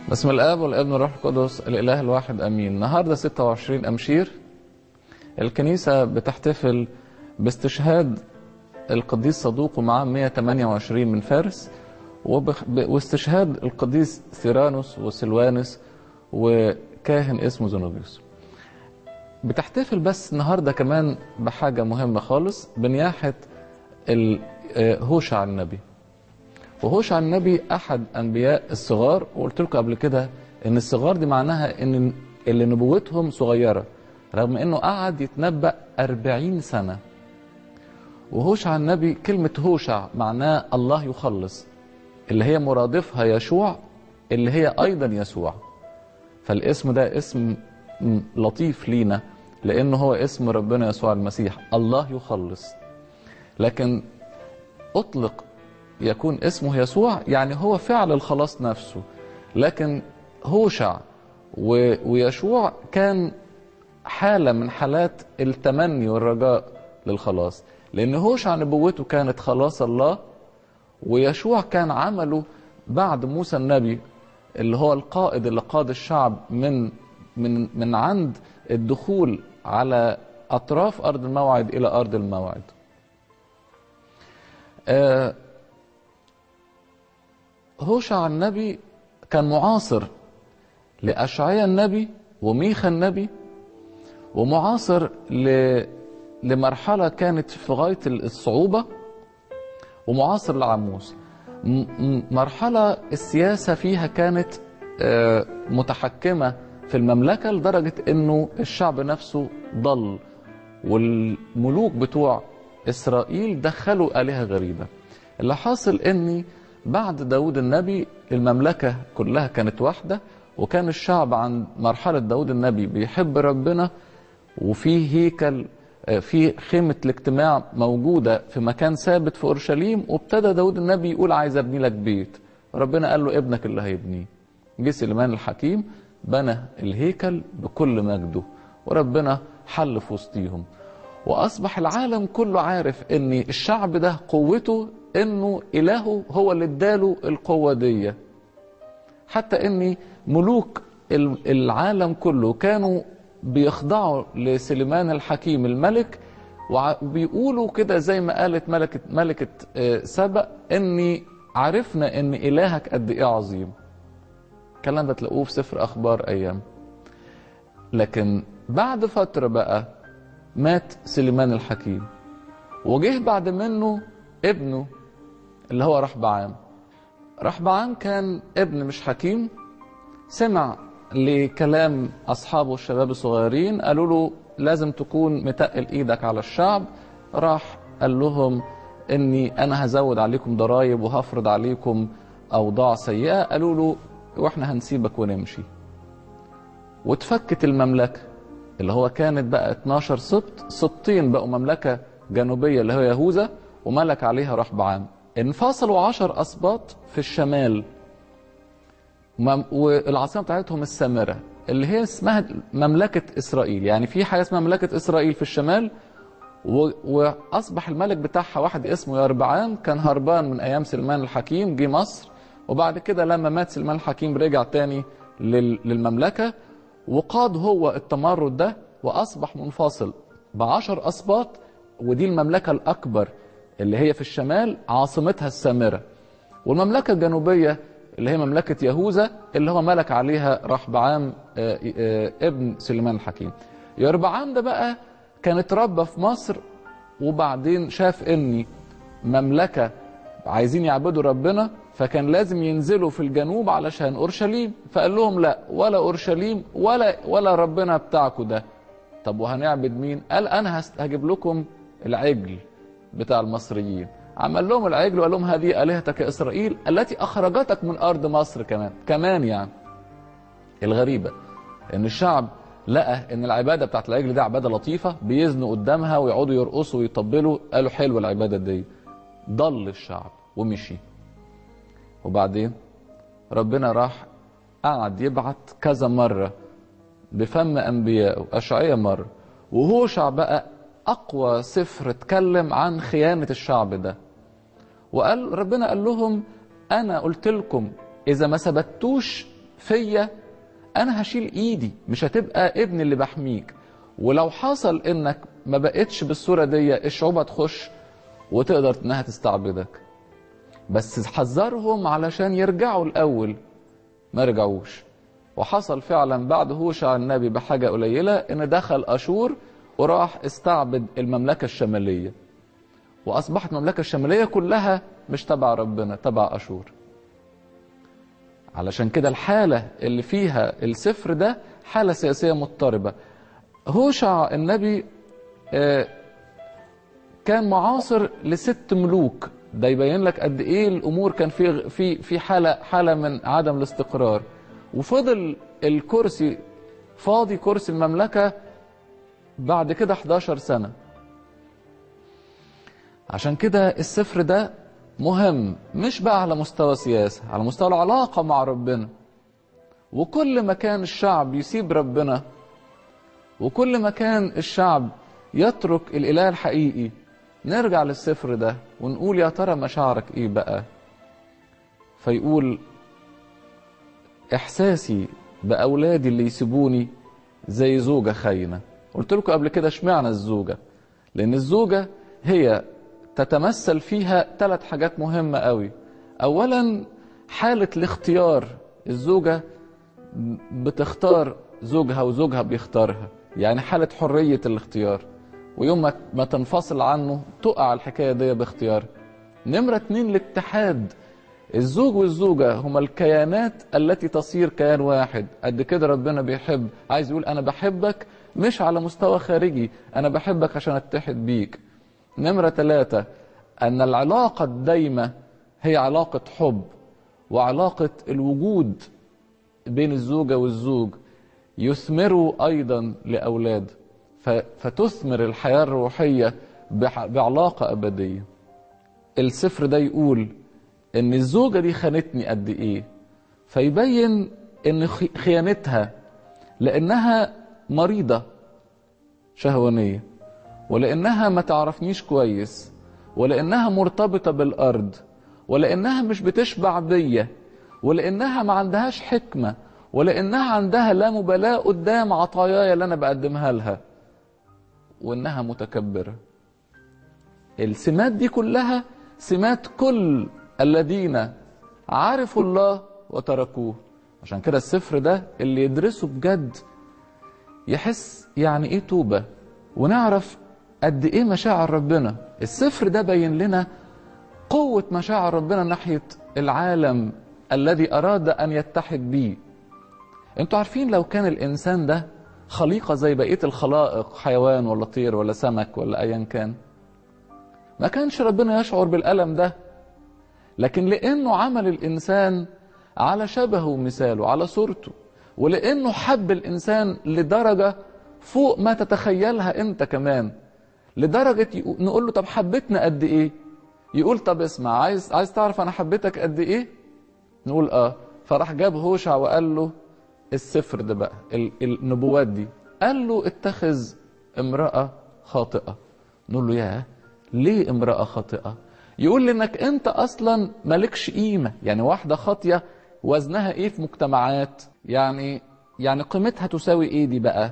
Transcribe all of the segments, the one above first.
بسم الاب والابن والروح القدس الاله الواحد امين النهارده 26 امشير الكنيسه بتحتفل باستشهاد القديس صدوق ومعاه 128 من فارس وبخ... ب... واستشهاد القديس ثيرانوس وسلوانس وكاهن اسمه زنوبيوس بتحتفل بس النهارده كمان بحاجه مهمه خالص بنياحه ال... هوشع النبي وهوشع النبي احد انبياء الصغار وقلت لكم قبل كده ان الصغار دي معناها ان اللي نبوتهم صغيره رغم انه قعد يتنبأ أربعين سنه وهوشع النبي كلمه هوشع معناه الله يخلص اللي هي مرادفها يشوع اللي هي ايضا يسوع فالاسم ده اسم لطيف لينا لانه هو اسم ربنا يسوع المسيح الله يخلص لكن اطلق يكون اسمه يسوع يعني هو فعل الخلاص نفسه لكن هوشع ويشوع كان حالة من حالات التمني والرجاء للخلاص لأن هوشع نبوته كانت خلاص الله ويشوع كان عمله بعد موسى النبي اللي هو القائد اللي قاد الشعب من من من عند الدخول على أطراف أرض الموعد إلى أرض الموعد آه هوشع النبي كان معاصر لأشعيا النبي وميخا النبي ومعاصر ل... لمرحلة كانت في غاية الصعوبة ومعاصر لعموس م... مرحلة السياسة فيها كانت متحكمة في المملكة لدرجة انه الشعب نفسه ضل والملوك بتوع اسرائيل دخلوا آلهة غريبة اللي حاصل اني بعد داود النبي المملكة كلها كانت واحدة وكان الشعب عند مرحلة داود النبي بيحب ربنا وفي هيكل في خيمة الاجتماع موجودة في مكان ثابت في أورشليم وابتدى داود النبي يقول عايز أبني لك بيت ربنا قال له ابنك اللي هيبنيه جه سليمان الحكيم بنى الهيكل بكل مجده وربنا حل في وسطيهم وأصبح العالم كله عارف ان الشعب ده قوته انه الهه هو اللي اداله القوه دي حتى ان ملوك العالم كله كانوا بيخضعوا لسليمان الحكيم الملك وبيقولوا كده زي ما قالت ملكة ملكة سبأ اني عرفنا ان الهك قد ايه عظيم الكلام ده تلاقوه في سفر اخبار ايام لكن بعد فترة بقى مات سليمان الحكيم وجه بعد منه ابنه اللي هو رحبعام رحبعام كان ابن مش حكيم سمع لكلام اصحابه الشباب الصغيرين قالوا له لازم تكون متقل ايدك على الشعب راح قال لهم اني انا هزود عليكم ضرائب وهفرض عليكم اوضاع سيئه قالوا له واحنا هنسيبك ونمشي واتفكت المملكه اللي هو كانت بقى 12 سبط سبطين بقوا مملكه جنوبيه اللي هو يهوذا وملك عليها رحبعام انفصلوا عشر أسباط في الشمال والعاصمة بتاعتهم السامرة اللي هي اسمها مملكة إسرائيل يعني في حاجة اسمها مملكة إسرائيل في الشمال وأصبح الملك بتاعها واحد اسمه يربعام كان هربان من أيام سلمان الحكيم جه مصر وبعد كده لما مات سلمان الحكيم رجع تاني للمملكة وقاد هو التمرد ده وأصبح منفصل بعشر أسباط ودي المملكة الأكبر اللي هي في الشمال عاصمتها السامرة والمملكة الجنوبية اللي هي مملكة يهوذا اللي هو ملك عليها رحبعام ابن سليمان الحكيم يربعام ده بقى كان اتربى في مصر وبعدين شاف اني مملكة عايزين يعبدوا ربنا فكان لازم ينزلوا في الجنوب علشان اورشليم فقال لهم لا ولا اورشليم ولا ولا ربنا بتاعكم ده طب وهنعبد مين قال انا هجيب لكم العجل بتاع المصريين عمل لهم العجل وقال لهم هذه آلهتك يا إسرائيل التي أخرجتك من أرض مصر كمان كمان يعني الغريبة إن الشعب لقى إن العبادة بتاعت العجل دي عبادة لطيفة بيزنوا قدامها ويقعدوا يرقصوا ويطبلوا قالوا حلوة العبادة دي ضل الشعب ومشي وبعدين ربنا راح قعد يبعت كذا مرة بفم أنبيائه أشعية مرة وهوشع بقى أقوى سفر اتكلم عن خيانة الشعب ده وقال ربنا قال لهم أنا قلت لكم إذا ما ثبتوش فيا انا هشيل ايدي مش هتبقى ابن اللي بحميك ولو حصل انك ما بقتش بالصوره دي الشعوب هتخش وتقدر انها تستعبدك بس حذرهم علشان يرجعوا الاول ما رجعوش وحصل فعلا بعد هوشع النبي بحاجه قليله ان دخل اشور وراح استعبد المملكه الشماليه واصبحت المملكه الشماليه كلها مش تبع ربنا تبع اشور علشان كده الحاله اللي فيها السفر ده حاله سياسيه مضطربه هوشع النبي آه، كان معاصر لست ملوك ده يبين لك قد ايه الامور كان في في في حاله حاله من عدم الاستقرار وفضل الكرسي فاضي كرسي المملكه بعد كده 11 سنه عشان كده السفر ده مهم مش بقى على مستوى سياسة على مستوى العلاقة مع ربنا وكل ما كان الشعب يسيب ربنا وكل ما كان الشعب يترك الإله الحقيقي نرجع للسفر ده ونقول يا ترى مشاعرك ايه بقى فيقول احساسي باولادي اللي يسيبوني زي زوجة خاينة قلت لكم قبل كده اشمعنى الزوجة لان الزوجة هي تتمثل فيها ثلاث حاجات مهمة قوي اولا حالة الاختيار الزوجة بتختار زوجها وزوجها بيختارها يعني حالة حرية الاختيار ويوم ما- ما تنفصل عنه تقع الحكاية دي باختيار نمرة اتنين الاتحاد الزوج والزوجة هما الكيانات التي تصير كيان واحد قد كده ربنا بيحب عايز يقول أنا بحبك مش على مستوى خارجي أنا بحبك عشان أتحد بيك نمرة ثلاثة أن العلاقة الدايمة هي علاقة حب وعلاقة الوجود بين الزوجة والزوج يثمروا أيضا لأولاد ف- فتثمر الحياة الروحية بح- بعلاقة أبدية السفر ده يقول ان الزوجة دي خانتني قد ايه فيبين ان خي- خيانتها لانها مريضة شهوانية ولانها ما تعرفنيش كويس ولانها مرتبطة بالارض ولانها مش بتشبع بيا ولانها ما عندهاش حكمة ولانها عندها لا مبالاة قدام عطاياي اللي انا بقدمها لها وانها متكبره السمات دي كلها سمات كل الذين عرفوا الله وتركوه عشان كده السفر ده اللي يدرسه بجد يحس يعني ايه توبة ونعرف قد ايه مشاعر ربنا السفر ده بين لنا قوة مشاعر ربنا ناحية العالم الذي أراد أن يتحد بيه انتوا عارفين لو كان الإنسان ده خليقة زي بقية الخلائق حيوان ولا طير ولا سمك ولا أيا كان ما كانش ربنا يشعر بالألم ده لكن لأنه عمل الإنسان على شبهه ومثاله على صورته ولأنه حب الإنسان لدرجة فوق ما تتخيلها أنت كمان لدرجة يقو- نقول له طب حبيتنا قد إيه يقول طب اسمع عايز عايز تعرف أنا حبيتك قد إيه نقول آه فراح جاب هوشع وقال له السفر ده بقى ال- النبوات دي قال له اتخذ امرأة خاطئة نقول له ياه ليه امرأة خاطئة يقول لانك انت اصلا مالكش قيمة يعني واحدة خاطية وزنها ايه في مجتمعات يعني يعني قيمتها تساوي ايه دي بقى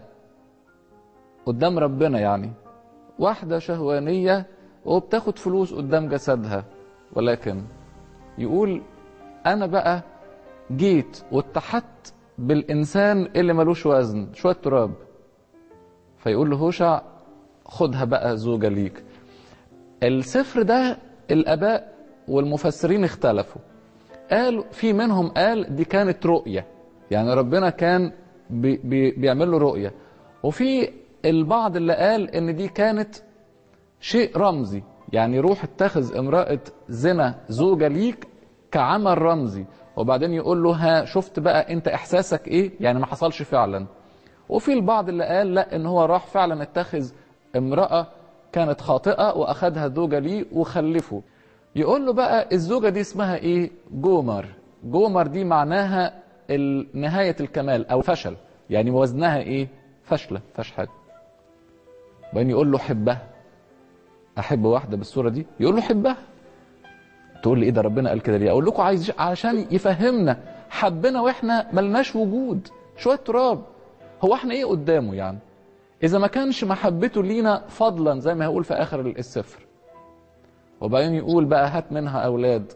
قدام ربنا يعني واحدة شهوانية وبتاخد فلوس قدام جسدها ولكن يقول انا بقى جيت واتحدت بالانسان اللي ملوش وزن شويه تراب فيقول له هوشع خدها بقى زوجة ليك السفر ده الاباء والمفسرين اختلفوا قال في منهم قال دي كانت رؤية يعني ربنا كان بي بي بيعمل له رؤية وفي البعض اللي قال ان دي كانت شيء رمزي يعني روح اتخذ امرأة زنا زوجة ليك كعمل رمزي وبعدين يقول له ها شفت بقى انت احساسك ايه يعني ما حصلش فعلا وفي البعض اللي قال لا ان هو راح فعلا اتخذ امرأة كانت خاطئة واخدها زوجة ليه وخلفه يقول له بقى الزوجة دي اسمها ايه جومر جومر دي معناها ال- نهاية الكمال او فشل يعني وزنها ايه فشلة فش حاجة وبعدين يقول له حبها احب واحده بالصوره دي يقول له حبها تقول لي ايه ده ربنا قال كده ليه اقول لكم عايز عشان يفهمنا حبنا واحنا ملناش وجود شويه تراب هو احنا ايه قدامه يعني اذا ما كانش محبته لينا فضلا زي ما هيقول في اخر السفر وبعدين يقول بقى هات منها اولاد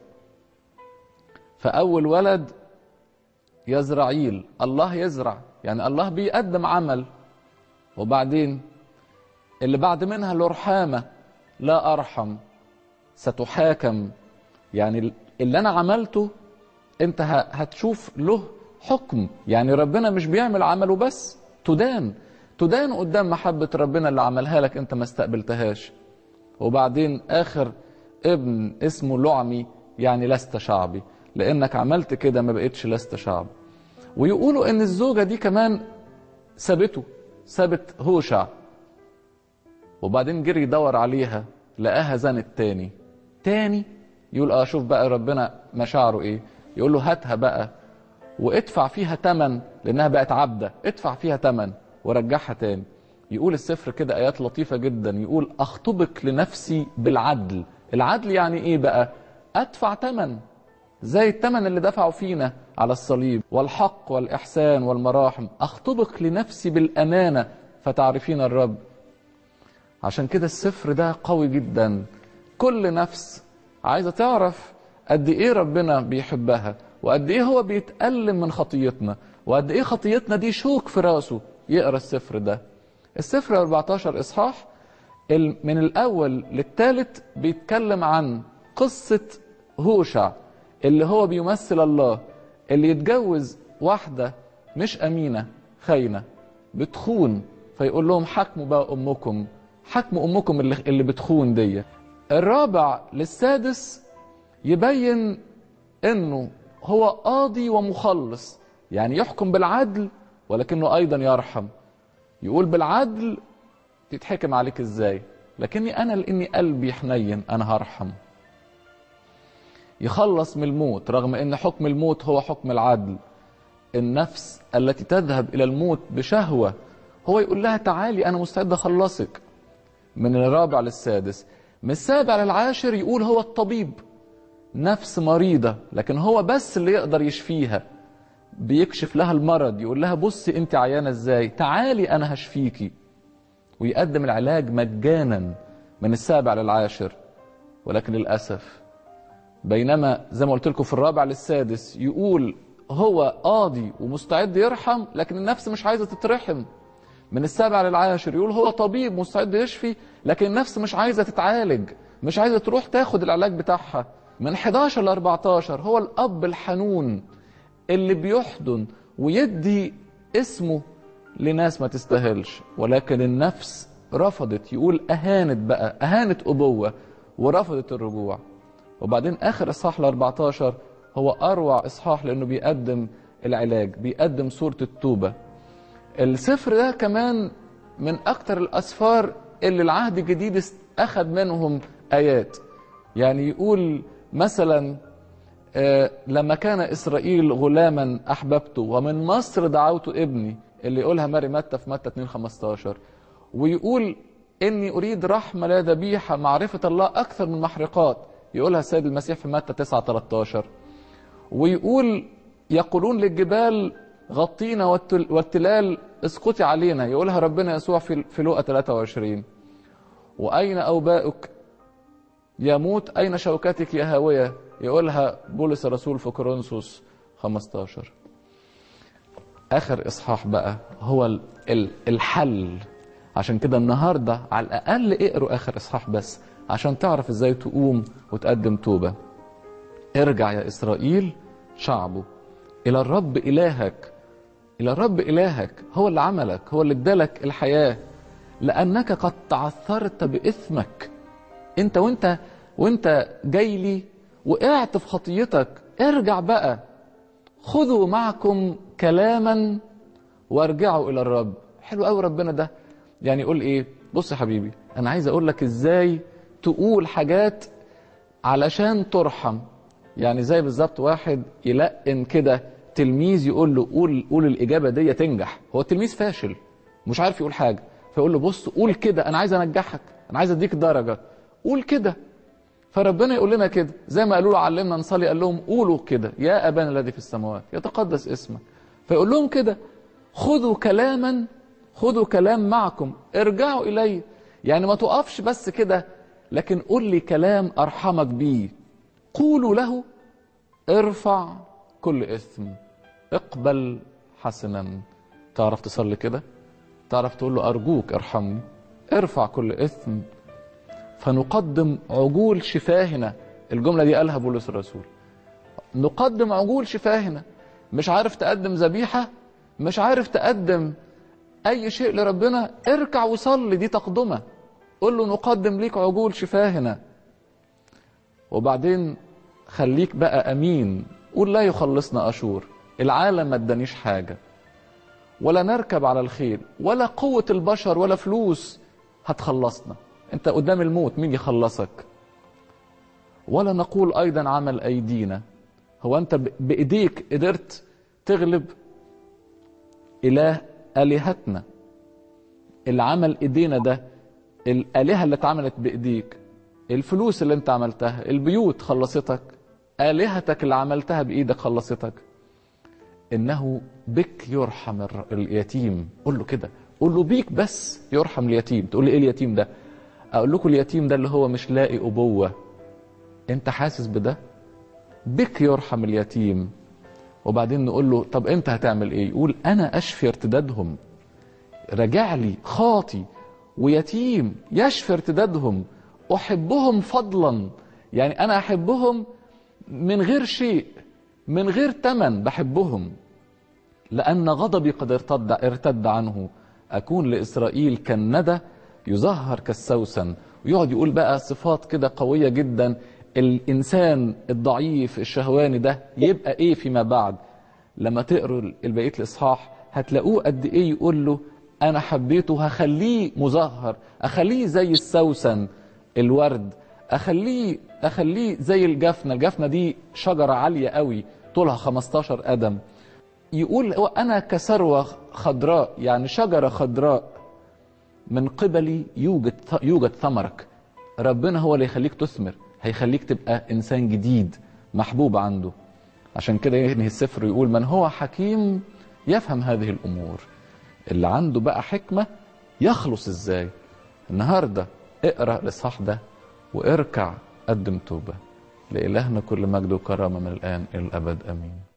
فاول ولد يزرعيل الله يزرع يعني الله بيقدم عمل وبعدين اللي بعد منها الرحامه لا ارحم ستحاكم يعني اللي انا عملته انت هتشوف له حكم يعني ربنا مش بيعمل عمله بس تدان تدان قدام محبة ربنا اللي عملها لك انت ما استقبلتهاش وبعدين اخر ابن اسمه لعمي يعني لست شعبي لانك عملت كده ما بقتش لست شعب ويقولوا ان الزوجة دي كمان سابته سابت هوشع وبعدين جري يدور عليها لقاها زنت تاني تاني يقول اه شوف بقى ربنا مشاعره ايه يقول له هاتها بقى وادفع فيها تمن لانها بقت عبده ادفع فيها تمن ورجعها تاني يقول السفر كده ايات لطيفه جدا يقول اخطبك لنفسي بالعدل العدل يعني ايه بقى ادفع تمن زي التمن اللي دفعوا فينا على الصليب والحق والاحسان والمراحم اخطبك لنفسي بالامانه فتعرفين الرب عشان كده السفر ده قوي جدا كل نفس عايزه تعرف قد ايه ربنا بيحبها وقد ايه هو بيتألم من خطيتنا وقد ايه خطيتنا دي شوك في راسه يقرا السفر ده السفر 14 اصحاح من الاول للثالث بيتكلم عن قصه هوشع اللي هو بيمثل الله اللي يتجوز واحده مش امينه خاينه بتخون فيقول لهم حكموا بقى امكم حكموا امكم اللي, اللي بتخون دي الرابع للسادس يبين انه هو قاضي ومخلص يعني يحكم بالعدل ولكنه ايضا يرحم يقول بالعدل تتحكم عليك ازاي لكني انا لاني قلبي حنين انا هرحم يخلص من الموت رغم ان حكم الموت هو حكم العدل النفس التي تذهب الى الموت بشهوه هو يقول لها تعالي انا مستعد اخلصك من الرابع للسادس من السابع للعاشر يقول هو الطبيب نفس مريضة لكن هو بس اللي يقدر يشفيها بيكشف لها المرض يقول لها بصي انت عيانة ازاي تعالي انا هشفيكي ويقدم العلاج مجانا من السابع للعاشر ولكن للأسف بينما زي ما قلت لكم في الرابع للسادس يقول هو قاضي ومستعد يرحم لكن النفس مش عايزة تترحم من السابع للعاشر يقول هو طبيب مستعد يشفي لكن النفس مش عايزة تتعالج مش عايزة تروح تاخد العلاج بتاعها من 11 ل 14 هو الأب الحنون اللي بيحضن ويدي اسمه لناس ما تستاهلش ولكن النفس رفضت يقول أهانت بقى أهانت أبوة ورفضت الرجوع وبعدين آخر إصحاح ل 14 هو أروع إصحاح لأنه بيقدم العلاج بيقدم صورة التوبة السفر ده كمان من أكتر الأسفار اللي العهد الجديد أخذ منهم آيات يعني يقول مثلا لما كان إسرائيل غلاما أحببته ومن مصر دعوت ابني اللي يقولها ماري متى في متى 2 15 ويقول إني أريد رحمة لا ذبيحة معرفة الله أكثر من محرقات يقولها السيد المسيح في متى 9 13 ويقول يقولون للجبال غطينا والتلال اسقطي علينا يقولها ربنا يسوع في في لوقا 23 وأين أوباؤك يموت أين شوكتك يا هاوية يقولها بولس الرسول في كورنثوس 15 آخر إصحاح بقى هو الحل عشان كده النهاردة على الأقل اقروا آخر إصحاح بس عشان تعرف إزاي تقوم وتقدم توبة ارجع يا إسرائيل شعبه إلى الرب إلهك إلى الرب إلهك هو اللي عملك هو اللي ادالك الحياة لأنك قد تعثرت بإثمك أنت وأنت وأنت جاي لي وقعت في خطيتك ارجع بقى خذوا معكم كلاما وارجعوا إلى الرب حلو قوي ربنا ده يعني يقول إيه بص يا حبيبي أنا عايز أقول لك إزاي تقول حاجات علشان ترحم يعني زي بالظبط واحد يلقن كده تلميذ يقول له قول قول الاجابه دي تنجح هو التلميذ فاشل مش عارف يقول حاجه فيقول له بص قول كده انا عايز انجحك انا عايز اديك درجه قول كده فربنا يقول لنا كده زي ما قالوا له علمنا نصلي قال لهم قولوا كده يا ابانا الذي في السماوات يتقدس اسمك فيقول لهم كده خذوا كلاما خذوا كلام معكم ارجعوا الي يعني ما تقفش بس كده لكن قول لي كلام ارحمك بيه قولوا له ارفع كل اثم اقبل حسنا تعرف تصلي كده تعرف تقول له ارجوك ارحمني ارفع كل اثم فنقدم عجول شفاهنا الجمله دي قالها بولس الرسول نقدم عجول شفاهنا مش عارف تقدم ذبيحه مش عارف تقدم اي شيء لربنا اركع وصلي دي تقدمه قول له نقدم ليك عجول شفاهنا وبعدين خليك بقى امين قول لا يخلصنا اشور العالم ما ادانيش حاجه ولا نركب على الخيل ولا قوه البشر ولا فلوس هتخلصنا انت قدام الموت مين يخلصك ولا نقول ايضا عمل ايدينا هو انت بايديك قدرت تغلب اله الهتنا اللي عمل ايدينا ده الالهه اللي اتعملت بايديك الفلوس اللي انت عملتها البيوت خلصتك الهتك اللي عملتها بايدك خلصتك انه بك يرحم اليتيم قول له كده قول له بيك بس يرحم اليتيم تقول لي ايه اليتيم ده اقول لكم اليتيم ده اللي هو مش لاقي ابوه انت حاسس بده بك يرحم اليتيم وبعدين نقول له طب انت هتعمل ايه يقول انا اشفي ارتدادهم رجع لي خاطي ويتيم يشفي ارتدادهم احبهم فضلا يعني انا احبهم من غير شيء من غير تمن بحبهم لان غضبي قد ارتد ارتد عنه اكون لاسرائيل كالندى يظهر كالسوسن ويقعد يقول بقى صفات كده قويه جدا الانسان الضعيف الشهواني ده يبقى ايه فيما بعد لما تقروا البقيه الاصحاح هتلاقوه قد ايه يقول له انا حبيته هخليه مظهر اخليه زي السوسن الورد اخليه اخليه زي الجفنه الجفنه دي شجره عاليه قوي طولها 15 قدم يقول انا كثروه خضراء يعني شجره خضراء من قبلي يوجد يوجد ثمرك ربنا هو اللي يخليك تثمر هيخليك تبقى انسان جديد محبوب عنده عشان كده ينهي السفر يقول من هو حكيم يفهم هذه الامور اللي عنده بقى حكمه يخلص ازاي النهارده اقرا الاصحاح ده واركع قدم توبه لالهنا كل مجد وكرامه من الان الى الابد امين